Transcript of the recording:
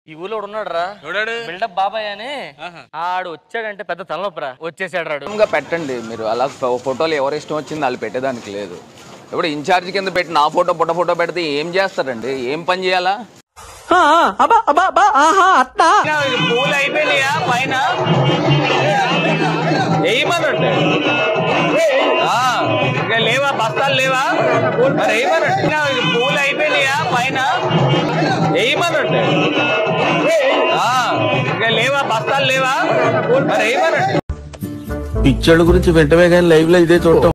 ఈ ఊళ్ళో ఉన్నాడు రా ఎవడాడు బిల్డప్ బాబాయ్ అని ఆడు వచ్చాడంటే పెద్ద తలనొప్పరా వచ్చేసాడు రాడు గా పెట్టండి మీరు అలా ఫో- ఫోటోలు ఎవరు ఇష్టం వచ్చింది వాళ్ళు పెట్టేదానికి లేదు ఇప్పుడు ఇన్ఛార్జ్ కింద పెట్టి నా ఫోటో పుట్ట ఫోటో పెడితే ఏం చేస్తారండి ఏం పని చేయాలా ఇది పూలు అయిపోయినాయా పైన వేయమనండి ఆ, ఇంకా లేవా బస్తాలు లేవా మరి వేయమనండి ఇది పూలు అయిపోయినాయా పైన వేయమనండి ఆ, ఇంకా లేవా బస్తాలు లేవా మరి వేయమనండి పిచ్చోళ్ళ గురించి వెంటనే కానీ లైవ్ లో ఇదే చూడటం